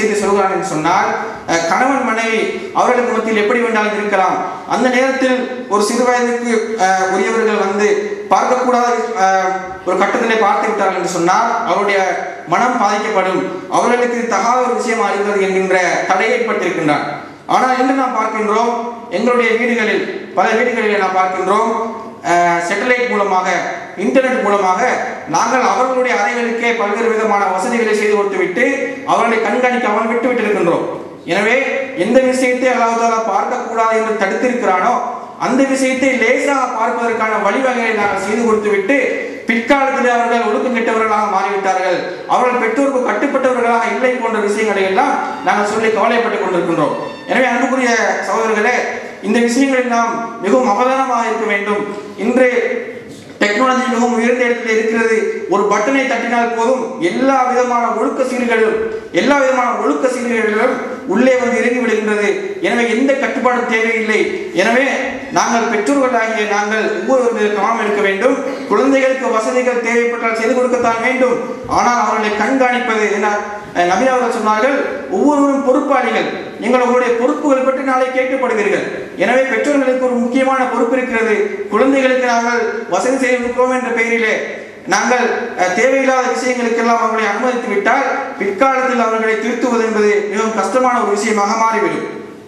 விஷயத்தை சொல்கிறான் என்று சொன்னால் அஹ், கணவன் மனைவி அவர்களுக்கு மத்தியில் எப்படி வேண்டாலும் இருக்கலாம் அந்த நேரத்தில் ஒரு சிறு வயதுக்கு அஹ், உரியவர்கள் வந்து பார்க்கக்கூடாத அஹ், ஒரு கட்டத்திலே பார்த்து விட்டார்கள் என்று சொன்னால் அவருடைய மனம் பாதிக்கப்படும் அவர்களுக்கு இது தகாத ஒரு விஷயம் இருக்கிறது என்கின்ற தடை ஏற்பட்டிருக்கின்றான் ஆனால் இன்று நாம் பார்க்கின்றோம் எங்களுடைய வீடுகளில் பல வீடுகளில் நாம் பார்க்கின்றோம் சேட்டலைட் மூலமாக இன்டர்நெட் மூலமாக நாங்கள் அவர்களுடைய அறைகளுக்கே பல்வேறு விதமான வசதிகளை செய்து கொடுத்துவிட்டு அவர்களை கண்காணிக்காமல் விட்டுவிட்டு இருக்கின்றோம் எனவே எந்த விஷயத்தை அல்லாஹாலா பார்க்கக்கூடாது என்று தடுத்திருக்கிறானோ அந்த விஷயத்தை லேசாக பார்ப்பதற்கான வழிவகைகளை நாங்கள் செய்து கொடுத்துவிட்டு பிற்காலத்தில் அவர்கள் ஒழுக்கம் கெட்டவர்களாக மாறிவிட்டார்கள் அவர்கள் பெற்றோருக்கு கட்டுப்பட்டவர்களாக இல்லை போன்ற விஷயங்களை எல்லாம் நாங்கள் சொல்லி கவலைப்பட்டுக் கொண்டிருக்கின்றோம் எனவே அன்புக்குரிய சகோதரர்களே இந்த விஷயங்களில் நாம் மிகவும் அவதானமாக இருக்க வேண்டும் இன்று டெக்னாலஜி மிகவும் உயர்ந்த இடத்தில் இருக்கிறது ஒரு பட்டனை தட்டினால் போதும் எல்லா விதமான ஒழுக்க சீர்களிலும் எல்லா விதமான ஒழுக்க சீர்களிலும் உள்ளே வந்து இறங்கி விடுகின்றது எனவே எந்த கட்டுப்பாடும் தேவையில்லை எனவே நாங்கள் பெற்றோர்களாகிய நாங்கள் ஒவ்வொருவர் மீது கவனம் எடுக்க வேண்டும் குழந்தைகளுக்கு வசதிகள் தேவைப்பட்டால் செய்து கொடுக்கத்தான் வேண்டும் ஆனால் அவர்களை கண்காணிப்பது என அஹ், நபி அவர்கள் சொன்னார்கள் ஒவ்வொருவரும் பொறுப்பாளிகள் நீங்கள் உங்களுடைய பொறுப்புகள் பற்றி நாளை கேட்கப்படுவீர்கள் எனவே பெற்றோர்களுக்கு ஒரு முக்கியமான பொறுப்பு இருக்கிறது குழந்தைகளுக்கு நாங்கள் வசதி செய்திருக்கிறோம் என்ற பெயரிலே நாங்கள் அஹ், தேவையில்லாத விஷயங்களுக்கெல்லாம் அவர்களை அனுமதித்து விட்டால் பிற்காலத்தில் அவர்களை திருத்துவது என்பது மிகவும் கஷ்டமான ஒரு விஷயமாக மாறிவிடும்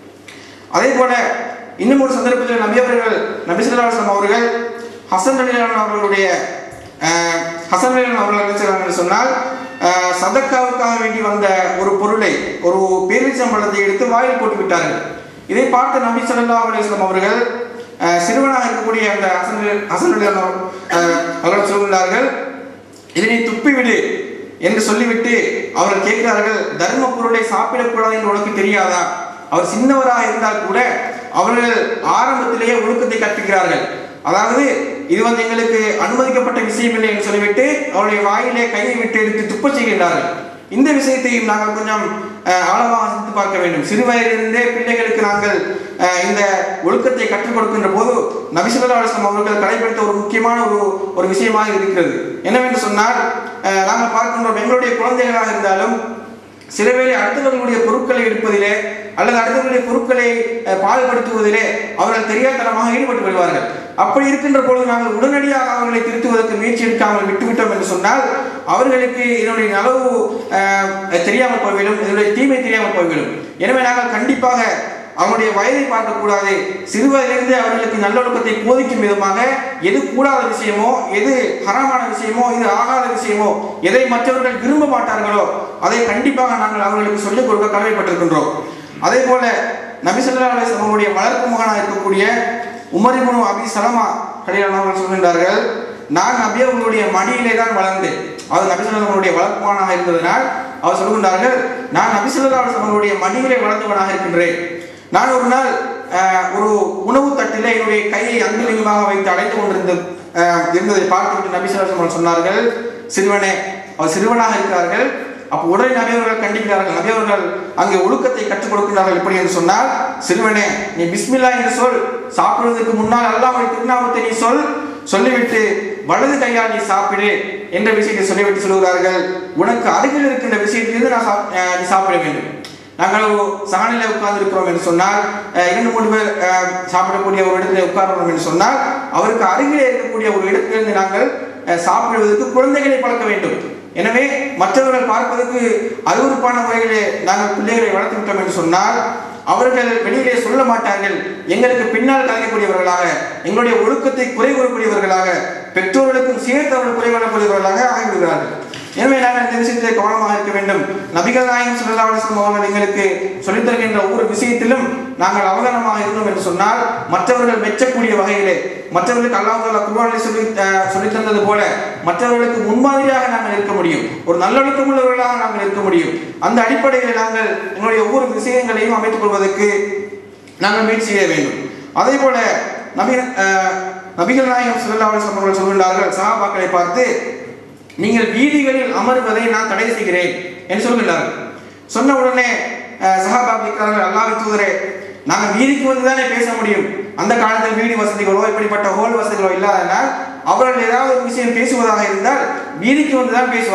அதே போல இன்னும் ஒரு சந்தர்ப்பத்தில் நபி அவர்கள் நபி ஸல்லல்லாஹு அலைஹி வஸல்லம் அவர்கள் ஹசன் அலிலான் அவர்களுடைய அஹ், ஹசன் அலிலான் அவர்கள் என்ன செய்றாங்க என்று சொன்னால் அஹ், சதக்காவுக்காக வேண்டி வந்த ஒரு பொருளை ஒரு பேரிச்சம்பழத்தை எடுத்து வாயில் போட்டு விட்டார்கள் இதை பார்த்த நபி ஸல்லல்லாஹு அலைஹி வஸல்லம் அவர்கள் அஹ், சிறுவனாக இருக்கக்கூடிய அந்த ஹசன் அலி- ஹசன் அலிலான் அவர்- அஹ், அவர்கள் சொல்கிறார்கள் இதனை துப்பிவிடு என்று சொல்லிவிட்டு அவர்கள் கேட்கிறார்கள் தர்ம பொருளை சாப்பிடக்கூடாது என்று உனக்கு தெரியாதா அவர் சின்னவராக இருந்தால் கூட அவர்கள் ஆரம்பத்திலேயே ஒழுக்கத்தை கற்பிக்கிறார்கள் அதாவது இது வந்து எங்களுக்கு அனுமதிக்கப்பட்ட விஷயம் இல்லை என்று சொல்லிவிட்டு அவருடைய வாயிலே கையை விட்டு எடுத்து துப்பச் செய்கின்றார்கள் இந்த விஷயத்தையும் நாங்கள் கொஞ்சம் அஹ், ஆழமாக சிந்தித்து பார்க்க வேண்டும் சிறு வயதிலிருந்தே பிள்ளைகளுக்கு நாங்கள் அஹ், இந்த ஒழுக்கத்தை கற்றுக் கொடுக்கின்ற போது நபிசுல்லா அலுவலம் அவர்கள் கடைபிடித்த ஒரு முக்கியமான ஒரு ஒரு விஷயமாக இருக்கிறது என்னவென்று சொன்னால் அஹ், நாங்கள் பார்க்கின்றோம் எங்களுடைய குழந்தைகளாக இருந்தாலும் சில வேளை அடுத்தவர்களுடைய பொருட்களை எடுப்பதிலே அல்லது அடுத்தவர்களுடைய பொருட்களை அஹ், பாழ்படுத்துவதிலே அவர்கள் தெரியாதனமாக ஈடுபட்டு விடுவார்கள் அப்படி இருக்கின்ற பொழுது நாங்கள் உடனடியாக அவர்களை திருத்துவதற்கு முயற்சி எடுக்காமல் விட்டுவிட்டோம் என்று சொன்னால் அவர்களுக்கு இதனுடைய நலவு அஹ், தெரியாமல் போய்விடும் இதனுடைய தீமை தெரியாமல் போய்விடும் எனவே நாங்கள் கண்டிப்பாக அவனுடைய வயதை பார்க்கக்கூடாது சிறு வயதிலிருந்தே அவர்களுக்கு நல்லொழுக்கத்தை போதிக்கும் விதமாக எது கூடாத விஷயமோ எது ஹராமான விஷயமோ இது ஆகாத விஷயமோ எதை மற்றவர்கள் விரும்ப மாட்டார்களோ அதை கண்டிப்பாக நாங்கள் அவர்களுக்கு சொல்லிக் கொடுக்க கடமைப்பட்டிருக்கின்றோம் அதே போல நபிசல்லா அலிஸ்லாம் அவருடைய வளர்ப்பு மகனாக இருக்கக்கூடிய உமரிபுனு அபி சலமா கலிலான் அவர்கள் சொல்கின்றார்கள் நான் நபி அவர்களுடைய மடியிலே தான் வளர்ந்தேன் அவர் நபிசல்லா அவருடைய வளர்ப்பு மகனாக இருந்ததனால் அவர் சொல்கின்றார்கள் நான் நபிசல்லா அலிஸ்லாம் அவருடைய மடியிலே வளர்ந்தவனாக இருக்கின்றேன் நான் ஒரு நாள் அஹ், ஒரு உணவு தட்டிலே என்னுடைய கையை அங்குலிங்கமாக வைத்து அடைத்து கொண்டிருந்த அஹ், இருந்ததை பார்த்துவிட்டு நபி ஸல்லல்லாஹு அலைஹி வஸல்லம் சொன்னார்கள் சிறுவனே அவர் சிறுவனாக இருக்கிறார்கள் அப்போ உடனே நபி அவர்கள் கண்டிக்கிறார்கள் நபி அவர்கள் அங்கே ஒழுக்கத்தை கற்றுக் கொடுக்கிறார்கள் எப்படி என்று சொன்னால் சிறுவனே நீ பிஸ்மில்லா என்று சொல் சாப்பிடுவதற்கு முன்னால் அல்லாஹ்வுடைய திருநாமத்தை நீ சொல் சொல்லிவிட்டு வலது கையால் நீ சாப்பிடு என்ற விஷயத்தை சொல்லிவிட்டு சொல்கிறார்கள் உனக்கு அருகில் இருக்கின்ற விஷயத்திலிருந்து நான் சாப்- அஹ், நீ சாப்பிட வேண்டும் நாங்கள் சகனில் உட்கார்ந்து இருக்கிறோம் என்று சொன்னால் அஹ், இரண்டு மூணு பேர் அஹ், சாப்பிடக்கூடிய ஒரு இடத்துல உட்கார்றோம் என்று சொன்னால் அவருக்கு அருகிலே இருக்கக்கூடிய ஒரு இடத்திலிருந்து நாங்கள் அஹ், சாப்பிடுவதற்கு குழந்தைகளை பழக்க வேண்டும் எனவே மற்றவர்கள் பார்ப்பதற்கு அருவருப்பான முறையிலே நாங்கள் பிள்ளைகளை வளர்த்து விட்டோம் என்று சொன்னால் அவர்கள் வெளியிலே சொல்ல மாட்டார்கள் எங்களுக்கு பின்னால் கலைக்கக்கூடியவர்களாக எங்களுடைய ஒழுக்கத்தை குறை கூறக்கூடியவர்களாக பெற்றோர்களுக்கும் சேர்த்து அவர்கள் குறை கூறக்கூடியவர்களாக ஆகிவிடுகிறார்கள் எனவே நாங்கள் இந்த விஷயத்தில் கவனமாக இருக்க வேண்டும் நபிகள் நாயகம் ஸல்லல்லாஹு அலைஹி வஸல்லம் அவர்கள் எங்களுக்கு சொல்லித் தருகின்ற ஒவ்வொரு விஷயத்திலும் நாங்கள் அவதானமாக இருந்தோம் என்று சொன்னால் மற்றவர்கள் மெச்சக்கூடிய வகையிலே மற்றவர்களுக்கு அல்லாஹ் தாலா குர்ஆனில் சொல்லி அஹ், சொல்லித் தந்தது போல மற்றவர்களுக்கு முன்மாதிரியாக நாங்கள் இருக்க முடியும் ஒரு நல்லொழுக்கம் உள்ளவர்களாக நாங்கள் இருக்க முடியும் அந்த அடிப்படையில் நாங்கள் எங்களுடைய ஒவ்வொரு விஷயங்களையும் அமைத்துக் கொள்வதற்கு நாங்கள் முயற்சி செய்ய வேண்டும் அதே போல நபி அஹ், நபிகள் நாயகம் ஸல்லல்லாஹு அலைஹி வஸல்லம் அவர்கள் சொல்கின்றார்கள் சஹாபாக்களை பார்த்து நீங்கள் வீதிகளில் அமர்வதை நான் தடை செய்கிறேன் என்று சொல்கின்றார்கள் சொன்ன உடனே அஹ், சஹாபா கேட்கிறார்கள் அல்லாஹ் தூதரே நாங்கள் வீதிக்கு வந்து தானே பேச முடியும் அந்த காலத்தில் வீடு வசதிகளோ இப்படிப்பட்ட ஹோல் வசதிகளோ இல்லாதனால் அவர்கள் ஏதாவது ஒரு விஷயம் பேசுவதாக இருந்தால் வீதிக்கு வந்து தான் பேசுவார்கள்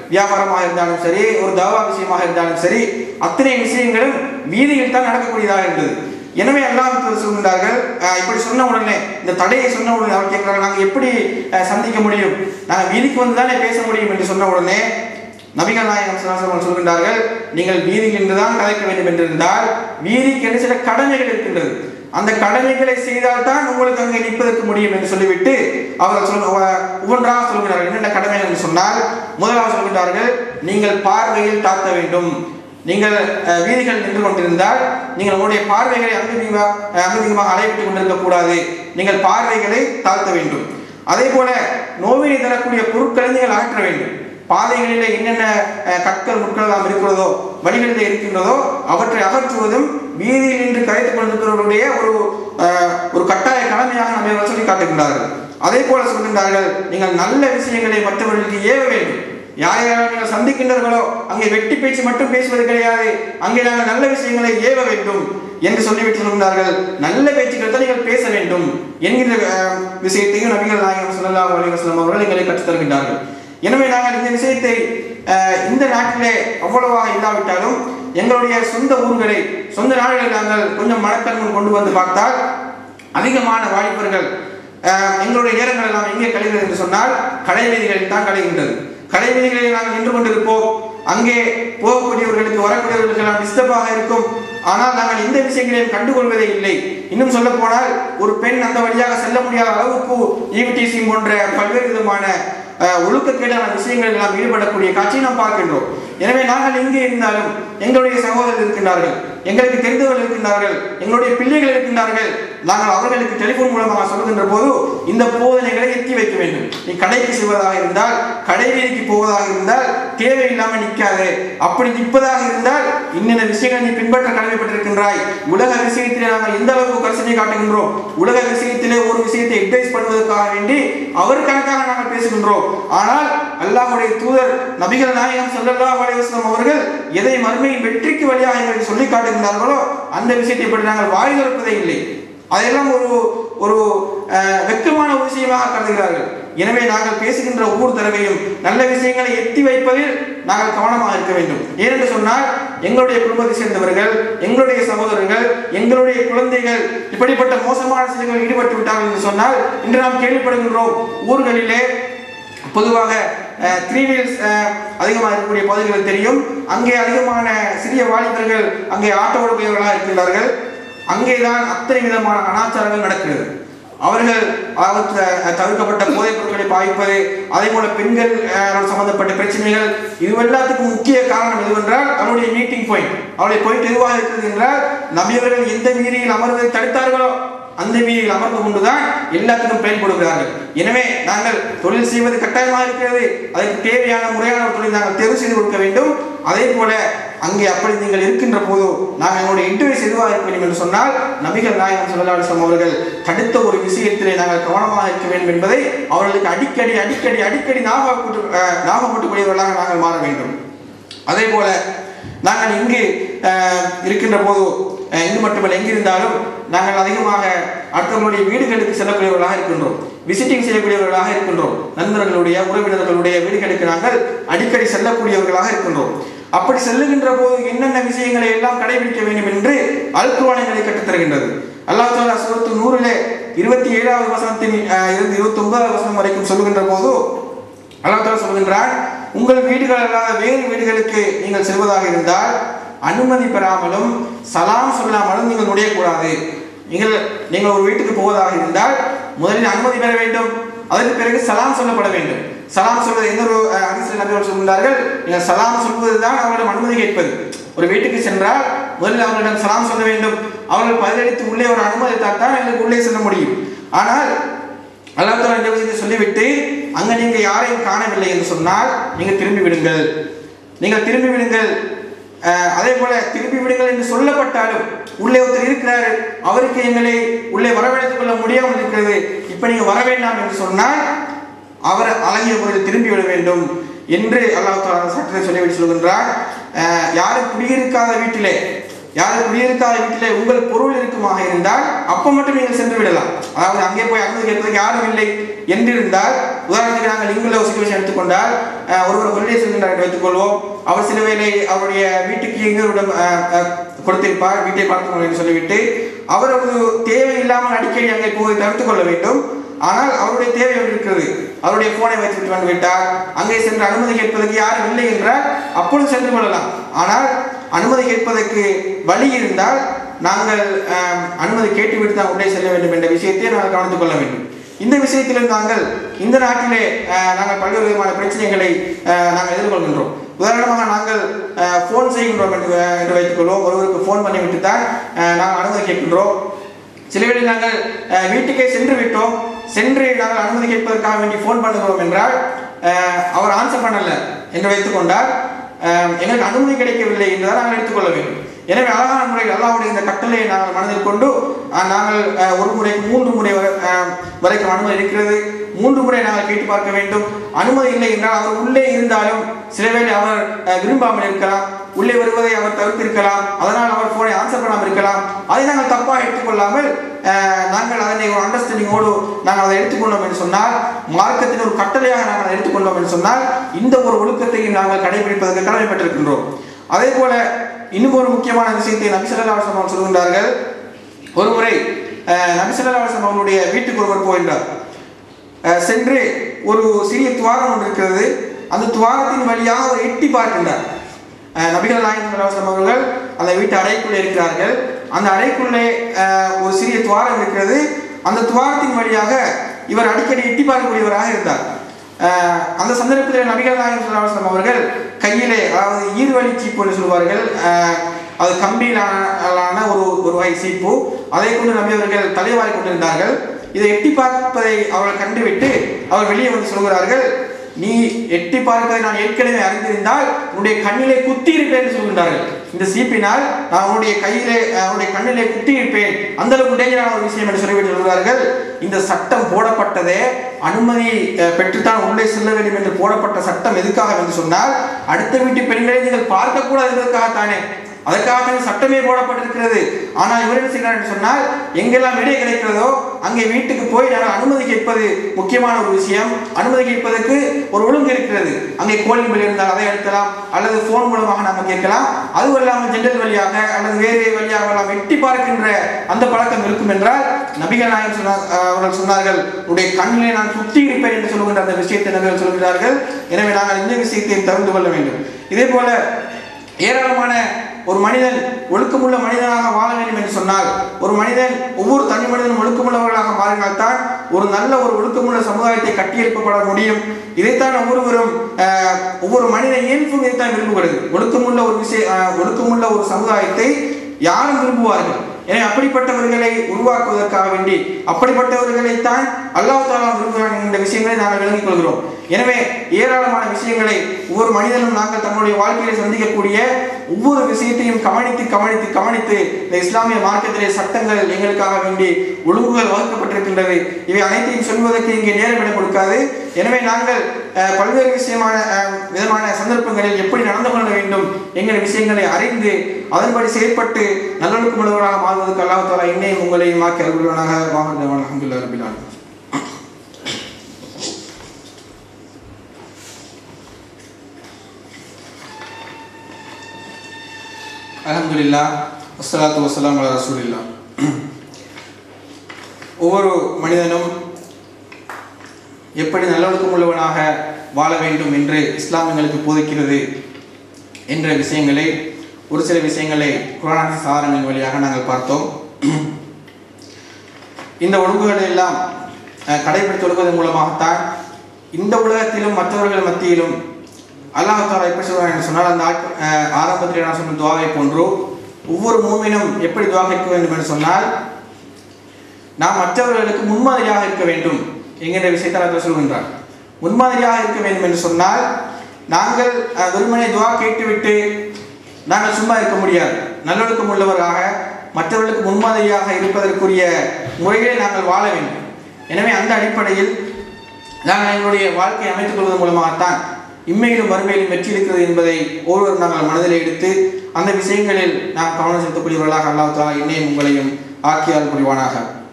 வியாபாரமாக இருந்தாலும் சரி ஒரு தவா விஷயமாக இருந்தாலும் சரி அத்தனை விஷயங்களும் வீதியில் தான் நடக்கக்கூடியதாக இருந்தது எனவே அல்லாஹ் தூதர் சொல்கின்றார்கள் அஹ், இப்படி சொன்ன உடனே இந்த தடையை சொன்ன உடனே அவர் கேட்கிறாங்க நாங்கள் எப்படி அஹ், சந்திக்க முடியும் நாங்கள் வீதிக்கு வந்து தானே பேச முடியும் என்று சொன்ன உடனே நபிகள் நாயகம் ஸல்லல்லாஹு அலைஹி வஸல்லம் சொல்கின்றார்கள் நீங்கள் வீதியில் இருந்து தான் கலைக்க வேண்டும் என்றிருந்தால் வீதிக்கு என்று சில கடமைகள் இருக்கின்றது அந்த கடமைகளை செய்தால்தான் உங்களுக்கு அங்கே நிற்பதற்கு முடியும் என்று சொல்லிவிட்டு அவர்கள் சொல் ஒ- ஒவ்வொன்றாக சொல்கிறார்கள் என்னென்ன கடமைகள் என்று சொன்னால் முதலாவது சொல்கிறார்கள் நீங்கள் பார்வையில் தாழ்த்த வேண்டும் நீங்கள் அஹ், வீதிகள் நின்று கொண்டிருந்தால் நீங்கள் உங்களுடைய பார்வைகளை அங்குதிகமாக அங்குதிகமாக அலைவிட்டுக் கொண்டிருக்க கூடாது நீங்கள் பார்வைகளை தாழ்த்த வேண்டும் அதே போல நோவினை தரக்கூடிய பொருட்களை நீங்கள் அகற்ற வேண்டும் பாதைகளில் என்னென்ன அஹ், கற்கள் முட்கள் எல்லாம் இருக்கிறதோ வழிகளில் இருக்கின்றதோ அவற்றை அகற்றுவதும் வீதியில் நின்று கரைத்துக் கொண்டிருக்கிறவர்களுடைய ஒரு அஹ், ஒரு கட்டாய கடமையாக நம்ம சொல்லி காட்டுகின்றார்கள் அதே போல சொல்கின்றார்கள் நீங்கள் நல்ல விஷயங்களை மற்றவர்களுக்கு ஏவ வேண்டும் யார் யாரை நீங்கள் சந்திக்கின்றீர்களோ அங்கே வெட்டி பேச்சு மட்டும் பேசுவது கிடையாது அங்கே நாங்கள் நல்ல விஷயங்களை ஏவ வேண்டும் என்று சொல்லிவிட்டு சொல்கிறார்கள் நல்ல பேச்சுக்கள் தான் நீங்கள் பேச வேண்டும் என்கிற அஹ், விஷயத்தையும் நபிகள் நாயகம் ஸல்லல்லாஹு அலைஹி வஸல்லம் அவர்கள் எங்களை கற்றுத் தருகின்றார்கள் எனவே நாங்கள் இந்த விஷயத்தை அஹ், இந்த நாட்டிலே அவ்வளவாக இல்லாவிட்டாலும் எங்களுடைய சொந்த ஊர்களை சொந்த நாடுகளை நாங்கள் கொஞ்சம் மனக்கண்முன் கொண்டு வந்து பார்த்தால் அதிகமான வாலிபர்கள் அஹ், எங்களுடைய நேரங்கள் எல்லாம் எங்கே கழிகிறது என்று சொன்னால் கடை வீதிகளில் தான் கழிகின்றது கடை வீதிகளில் நாங்கள் நின்று கொண்டிருப்போம் அங்கே போகக்கூடியவர்களுக்கு வரக்கூடியவர்களுக்கு எல்லாம் டிஸ்டர்பாக இருக்கும் ஆனால் நாங்கள் எந்த விஷயங்களையும் கண்டுகொள்வதே இல்லை இன்னும் சொல்ல போனால் ஒரு பெண் அந்த வழியாக செல்ல முடியாத அளவுக்கு ஈவிடிசி போன்ற பல்வேறு விதமான அஹ், ஒழுக்கக்கேடான விஷயங்கள் எல்லாம் ஈடுபடக்கூடிய காட்சியை நாம் பார்க்கின்றோம் எனவே நாங்கள் எங்கே இருந்தாலும் எங்களுடைய சகோதரர்கள் இருக்கின்றார்கள் எங்களுக்கு தெரிந்தவர்கள் இருக்கின்றார்கள் எங்களுடைய பிள்ளைகள் இருக்கின்றார்கள் நாங்கள் அவர்களுக்கு டெலிபோன் மூலமாக சொல்லுகின்ற போது இந்த போதனைகளை எத்தி வைக்க வேண்டும் நீ கடைக்கு செல்வதாக இருந்தால் கடை வீதிக்கு போவதாக இருந்தால் தேவையில்லாமல் நிற்காது அப்படி நிற்பதாக இருந்தால் இன்னென்ன விஷயங்களை நீ பின்பற்ற கடமைப்பட்டிருக்கின்றாய் உலக விஷயத்திலே நாங்கள் எந்த அளவுக்கு கரிசனை காட்டுகின்றோம் உலக விஷயத்திலே ஒரு விஷயத்தை அட்வைஸ் பண்ணுவதற்காக வேண்டி அவர் கணக்காக நாங்கள் பேசுகின்றோம் ஆனால் அல்லாஹ்வுடைய தூதர் நபிகள் நாயகம் ஸல்லல்லாஹு அலைஹி வஸல்லம் அவர்கள் எதை மறுமையின் வெற்றிக்கு வழியாக எங்களுக்கு சொல்லி காட்டுகின்றார்களோ அந்த விஷயத்தை பற்றி நாங்கள் வாய் திறப்பதே இல்லை அதெல்லாம் ஒரு ஒரு அஹ், வெட்கமான ஒரு விஷயமாக கருதுகிறார்கள் எனவே நாங்கள் பேசுகின்ற ஒவ்வொரு தடவையும் நல்ல விஷயங்களை எத்தி வைப்பதில் நாங்கள் கவனமாக இருக்க வேண்டும் ஏனென்று சொன்னால் எங்களுடைய குடும்பத்தை சேர்ந்தவர்கள் எங்களுடைய சகோதரர்கள் எங்களுடைய குழந்தைகள் இப்படிப்பட்ட மோசமான செயல்களில் ஈடுபட்டு விட்டார்கள் என்று சொன்னால் இன்று நாம் கேள்விப்படுகின்றோம் ஊர்களிலே பொதுவாக த்ரீ வீல்ஸ் அதிகமாக இருக்கக்கூடிய பகுதிகள் தெரியும் அங்கே அதிகமான சிறிய வாலிபர்கள் அங்கே ஆட்டோ ஓடுபவர்களாக இருக்கின்றார்கள் அங்கேதான் அத்தனை விதமான அனாச்சாரங்கள் நடக்கிறது அவர்கள் அதாவது த- தவிர்க்கப்பட்ட போதைப் பொருட்களை பாவிப்பது அதே போல பெண்கள் அஹ், சம்பந்தப்பட்ட பிரச்சனைகள் இது எல்லாத்துக்கும் முக்கிய காரணம் எதுவென்றால் அவருடைய மீட்டிங் பாயிண்ட் அவருடைய பாயிண்ட் எதுவாக இருக்கிறது என்றால் நபியவர்கள் எந்த வீதியில் அமர்வதை தடுத்தார்களோ அந்த வீதியில் அமர்ந்து கொண்டுதான் எல்லாத்துக்கும் பயன்படுகிறார்கள் எனவே நாங்கள் தொழில் செய்வது கட்டாயமாக இருக்கிறது அதற்கு தேவையான முறையான ஒரு தொழில் நாங்கள் தேர்வு செய்து கொடுக்க வேண்டும் அதே போல அங்கே அப்படி நீங்கள் இருக்கின்ற போது நாங்கள் எங்களுடைய இன்டர்வியூஸ் எதுவாக இருக்க வேண்டும் என்று சொன்னால் நபிகள் நாயகம் ஸல்லல்லாஹு அலைஹி வஸல்லம் அவர்கள் தடுத்த ஒரு விஷயத்திலே நாங்கள் கவனமாக இருக்க வேண்டும் என்பதை அவர்களுக்கு அடிக்கடி அடிக்கடி அடிக்கடி ஞாபகப்பட்டு அஹ், ஞாபகப்பட்டுக்கூடியவர்களாக நாங்கள் மாற வேண்டும் அதே போல நாங்கள் இங்கு அஹ், இருக்கின்ற போது அஹ், இங்கு மட்டுமல்ல எங்கிருந்தாலும் நாங்கள் அதிகமாக அடுத்தவர்களுடைய வீடுகளுக்கு செல்லக்கூடியவர்களாக இருக்கின்றோம் விசிட்டிங் செய்யக்கூடியவர்களாக இருக்கின்றோம் நண்பர்களுடைய உறவினர்களுடைய வீடுகளுக்கு நாங்கள் அடிக்கடி செல்லக்கூடியவர்களாக இருக்கின்றோம் அப்படி செல்லுகின்ற போது என்னென்ன விஷயங்களை எல்லாம் கடைபிடிக்க வேண்டும் என்று அல்குவானங்களை கற்றுத் தருகின்றது அல்லாஹ் தாலா சூரத்து நூறிலே இருபத்தி ஏழாவது வசனத்தின் அஹ், இருந்து இருபத்தி ஒன்பதாவது வசனம் வரைக்கும் சொல்லுகின்ற போது அல்லாஹ் தாலா சொல்கின்றான் உங்கள் வீடுகள் அல்லாத வேறு வீடுகளுக்கு நீங்கள் செல்வதாக இருந்தால் அனுமதி பெறாமலும் சலாம் சொல்லாமலும் நீங்கள் நுழையக்கூடாது நீங்கள் நீங்கள் ஒரு வீட்டுக்கு போவதாக இருந்தால் முதலில் அனுமதி பெற வேண்டும் அதற்கு பிறகு சலாம் சொல்லப்பட வேண்டும் சலாம் சொல்வது எந்த ஒரு அதிசய நபிகள் சொல்கிறார்கள் நீங்கள் சலாம் சொல்வதுதான் அவர்களிடம் அனுமதி கேட்பது ஒரு வீட்டுக்கு சென்றால் முதலில் அவர்களிடம் சலாம் சொல்ல வேண்டும் அவர்கள் பதிலளித்து உள்ளே ஒரு அனுமதி தான் எங்களுக்கு உள்ளே செல்ல முடியும் ஆனால் அல்லாஹ் தாலா இந்த விஷயத்தை சொல்லிவிட்டு அங்க நீங்க யாரையும் காணவில்லை என்று சொன்னால் நீங்க திரும்பி விடுங்கள் நீங்கள் திரும்பி விடுங்கள் அஹ், அதே போல திரும்பி விடுங்கள் என்று சொல்லப்பட்டாலும் உள்ளே ஒருத்தர் இருக்கிறாரு அவருக்கு எங்களை உள்ளே வரவழைத்துக் கொள்ள முடியாமல் இருக்கிறது இப்ப நீங்க வர வேண்டாம் என்று சொன்னால் அவர் அழகிய முறையில் திரும்பி விட வேண்டும் என்று அல்லாஹ் தாலா சட்டத்தை சொல்லிவிட்டு சொல்கின்றார் அஹ், யாரும் குடியிருக்காத வீட்டிலே யாரும் குடியிருக்காத வீட்டிலே உங்கள் பொருள் இருக்குமாக இருந்தால் அப்போ மட்டும் நீங்கள் சென்று விடலாம் அதாவது அங்கே போய் அனுமதி கேட்பதற்கு யாரும் இல்லை என்றிருந்தால் உதாரணத்துக்கு நாங்கள் இங்குள்ள ஒரு சுச்சுவேஷன் எடுத்துக்கொண்டால் அஹ், ஒருவர் ஹொலிடே செல்கின்றார் என்று வைத்துக்கொள்வோம் அவர் சில வேளை அவருடைய வீட்டுக்கு எங்களிடம் கொடுத்திருப்பார் வீட்டை பார்த்துக் என்று சொல்லிவிட்டு அவர் ஒரு தேவையில்லாமல் அடிக்கடி அங்கே போய் தடுத்துக் கொள்ள வேண்டும் ஆனால் அவருடைய தேவை ஒன்று இருக்கிறது அவருடைய போனை வைத்துவிட்டு வந்து விட்டார் அங்கே சென்று அனுமதி கேட்பதற்கு யாரும் இல்லை என்றால் அப்பொழுது சென்று கொள்ளலாம் ஆனால் அனுமதி கேட்பதற்கு வழி இருந்தால் நாங்கள் ஆம், அனுமதி கேட்டுவிட்டு தான் உள்ளே செல்ல வேண்டும் என்ற விஷயத்தை நாங்கள் கவனித்துக் கொள்ள வேண்டும் இந்த விஷயத்திலும் நாங்கள் இந்த நாட்டிலே ஆஹ், நாங்கள் பல்வேறு விதமான பிரச்சனைகளை ஆஹ், நாங்கள் எதிர்கொள்கின்றோம் உதாரணமாக நாங்கள் ஃபோன் செய்கின்றோம் என்று என்று வைத்துக்கொள்வோம் ஒருவருக்கு ஃபோன் பண்ணிவிட்டு தான் ஆஹ், நாங்கள் அனுமதி கேட்கின்றோம் சில வேளை நாங்கள் அஹ், வீட்டுக்கே சென்று விட்டோம் சென்று நாங்கள் அனுமதி கேட்பதற்காக வேண்டி ஃபோன் பண்ணுகிறோம் என்றால் அஹ், அவர் ஆன்சர் பண்ணல என்று வைத்துக்கொண்டால் அஹ், எங்களுக்கு அனுமதி கிடைக்கவில்லை என்றுதான் நாங்கள் எடுத்துக்கொள்ள வேண்டும் எனவே அழகான முறையில் அல்லாவுடைய இந்த கட்டளையை நாங்கள் மனதில் கொண்டு அஹ், நாங்கள் அஹ், ஒரு முறை மூன்று முறை வரை- அஹ், வரைக்கும் அனுமதி இருக்கிறது மூன்று முறை நாங்கள் கேட்டு பார்க்க வேண்டும் அனுமதி இல்லை என்றால் அவர் உள்ளே இருந்தாலும் சில வேளை அவர் அஹ், விரும்பாமல் இருக்கலாம் உள்ளே வருவதை அவர் தவிர்த்திருக்கலாம் அதனால் அவர் போனை ஆன்சர் பண்ணாமல் இருக்கலாம் அதை நாங்கள் தப்பாக எடுத்துக்கொள்ளாமல் அஹ், நாங்கள் அதனை ஒரு அண்டர்ஸ்டாண்டிங்கோடு நாங்கள் அதை எடுத்துக்கொண்டோம் என்று சொன்னால் மார்க்கத்தின் ஒரு கட்டளையாக நாங்கள் அதை எடுத்துக்கொண்டோம் என்று சொன்னால் இந்த ஒரு ஒழுக்கத்தையும் நாங்கள் கடைபிடிப்பதற்கு கடமைப்பட்டிருக்கின்றோம் அதே போல இன்னும் ஒரு முக்கியமான விஷயத்தை நபிசல்லா அவர்கள் சொல்கின்றார்கள் ஒரு முறை நபிசல்லா அவர்களுடைய வீட்டுக்கு ஒருவர் போகின்றார் அஹ் சென்று ஒரு சிறிய துவாரம் ஒன்று இருக்கிறது அந்த துவாரத்தின் வழியாக அவர் எட்டி பார்க்கின்றார் அஹ் நபிகள் நாயகம் ஸல்லல்லாஹு அலைஹி வஸல்லம் அவர்கள் அந்த வீட்டு அறைக்குள்ளே இருக்கிறார்கள் அந்த அறைக்குள்ளே அஹ், ஒரு சிறிய துவாரம் இருக்கிறது அந்த துவாரத்தின் வழியாக இவர் அடிக்கடி எட்டி பார்க்கக்கூடியவராக இருந்தார் அஹ், அந்த சந்தர்ப்பத்தில் நபிகள் நாயகம் ஸல்லல்லாஹு அலைஹி வஸல்லம் அவர்கள் கையிலே அதாவது ஈர்வழி சீப்பு என்று சொல்வார்கள் அஹ், அது கம்பியிலான ஒரு ஒரு வகை சீப்பு அதை கொண்டு நபி அவர்கள் தலைவாரி கொண்டிருந்தார்கள் இதை எட்டி பார்ப்பதை அவர்கள் கண்டுவிட்டு அவர் வெளியே வந்து சொல்கிறார்கள் நீ எட்டி பார்ப்பதை நான் ஏற்கனவே அறிந்திருந்தால் உன்னுடைய கண்ணிலே குத்தி இருப்பேன் என்று சொல்கின்றார்கள் இந்த சீப்பினால் நான் உன்னுடைய கையிலே அஹ், உன்னுடைய கண்ணிலே குத்தி இருப்பேன் அந்த அளவுக்கு டேஞ்சரான ஒரு விஷயம் என்று சொல்லிவிட்டு சொல்கிறார்கள் இந்த சட்டம் போடப்பட்டதே அனுமதி அஹ், பெற்றுத்தான் உள்ளே செல்ல வேண்டும் என்று போடப்பட்ட சட்டம் எதுக்காக என்று சொன்னால் அடுத்த வீட்டு பெண்களை நீங்கள் பார்க்கக்கூடாது என்பதற்காகத்தானே அதற்காக சட்டமே போடப்பட்டிருக்கிறது ஆனால் இவர் என்ன செய்கிறார் என்று சொன்னால் எங்கெல்லாம் விடை கிடைக்கிறதோ அங்கே வீட்டுக்கு போய் நாங்கள் அனுமதி கேட்பது முக்கியமான ஒரு விஷயம் அனுமதி கேட்பதற்கு ஒரு ஒழுங்கு இருக்கிறது அங்கே கோலிங் பில் இருந்தால் அதை அழுத்தலாம் அல்லது ஃபோன் மூலமாக நாங்கள் கேட்கலாம் அதுவும் இல்லாமல் ஜெண்டல் வழியாக அல்லது வேறு வழியாக எல்லாம் எட்டி பார்க்கின்ற அந்த பழக்கம் இருக்கும் என்றால் நபிகள் நாயகம் சொன்னார் அஹ் அவர்கள் சொன்னார்கள் உடைய கண்ணிலே நான் சுத்தி இருப்பேன் என்று சொல்லுகின்ற அந்த விஷயத்தை நபிகள் சொல்கிறார்கள் எனவே நாங்கள் இந்த விஷயத்தையும் தவிர்த்து கொள்ள வேண்டும் இதே போல ஏராளமான ஒரு மனிதன் ஒழுக்கமுள்ள மனிதனாக வாழ வேண்டும் என்று சொன்னால் ஒரு மனிதன் ஒவ்வொரு தனி மனிதனும் ஒழுக்கமுள்ளவர்களாக மாறினால்தான் ஒரு நல்ல ஒரு ஒழுக்கமுள்ள சமுதாயத்தை கட்டியெழுப்பப்பட முடியும் இதைத்தான் ஒவ்வொருவரும் ஆஹ், ஒவ்வொரு மனித இயல்பும் இதைத்தான் விரும்புகிறது ஒழுக்கமுள்ள ஒரு விஷய ஆஹ், ஒழுக்கமுள்ள ஒரு சமுதாயத்தை யாரும் விரும்புவார்கள் எனவே அப்படிப்பட்டவர்களை உருவாக்குவதற்காக வேண்டி அப்படிப்பட்டவர்களைத்தான் அல்லாஹ் தாலா விரும்புகிறான் என்ற விஷயங்களை நாங்கள் விளங்கிக் கொள்கிறோம் எனவே ஏராளமான விஷயங்களை ஒவ்வொரு மனிதனும் நாங்கள் தன்னுடைய வாழ்க்கையில சந்திக்கக்கூடிய ஒவ்வொரு விஷயத்தையும் கவனித்து கவனித்து கவனித்து இந்த இஸ்லாமிய மார்க்கத்திலே சட்டங்கள் எங்களுக்காக வேண்டி ஒழுங்குகள் வகுக்கப்பட்டிருக்கின்றது இவை அனைத்தையும் சொல்வதற்கு இங்கே நேரம் இடம் கொடுக்காது எனவே நாங்கள் அஹ், பல்வேறு விஷயமான அஹ், விதமான சந்தர்ப்பங்களில் எப்படி நடந்து கொள்ள வேண்டும் என்கிற விஷயங்களை அறிந்து அதன்படி செயல்பட்டு நல்லொழுக்கம் உள்ளவராக மாறுவதற்கு அல்லாஹ் தாலா என்னையும் உங்களையும் மாக்கி அருள்வனாக வாங்க அலமதுல்லா ரபில் ஆலமீன். அல்ஹம்துலில்லா வஸ்ஸலாத்து வஸ்ஸலாம் அலா ரசூலில்லா ஒவ்வொரு மனிதனும் எப்படி நல்லொழுக்கம் உள்ளவனாக வாழ வேண்டும் என்று இஸ்லாம் எங்களுக்கு போதிக்கிறது என்ற விஷயங்களை ஒரு சில விஷயங்களை குரான் சாரங்களின் வழியாக நாங்கள் பார்த்தோம் இந்த ஒழுங்குகளை எல்லாம் அஹ், கடைபிடித்து ஒழுங்குவதன் மூலமாகத்தான் இந்த உலகத்திலும் மற்றவர்கள் மத்தியிலும் அல்லாஹ் தாலா எப்படி சொல்றான் என்று சொன்னால் அந்த ஆட்- அஹ், ஆரம்பத்தில் நான் சொன்ன துவாவை போன்று ஒவ்வொரு மூமினும் எப்படி துவா கேட்க வேண்டும் என்று சொன்னால் நாம் மற்றவர்களுக்கு முன்மாதிரியாக இருக்க வேண்டும் என்கின்ற விஷயத்தை அவர் சொல்கின்றார் முன்மாதிரியாக இருக்க வேண்டும் என்று சொன்னால் நாங்கள் அஹ், வெறுமனே துவா கேட்டுவிட்டு நாங்கள் சும்மா இருக்க முடியாது நல்லொழுக்கம் உள்ளவராக மற்றவர்களுக்கு முன்மாதிரியாக இருப்பதற்குரிய முறைகளை நாங்கள் வாழ வேண்டும் எனவே அந்த அடிப்படையில் நாங்கள் எங்களுடைய வாழ்க்கையை அமைத்துக் கொள்வதன் மூலமாகத்தான் இம்மையிலும் வறுமையிலும் வெற்றி இருக்கிறது என்பதை ஒருவர் நாங்கள் மனதில் எடுத்து அந்த விஷயங்களில் நாம் கவனம் செலுத்தக்கூடியவர்களாக அல்லாஹ் தாலா என்னையும் உங்களையும் ஆக்கியால் புரிவானாக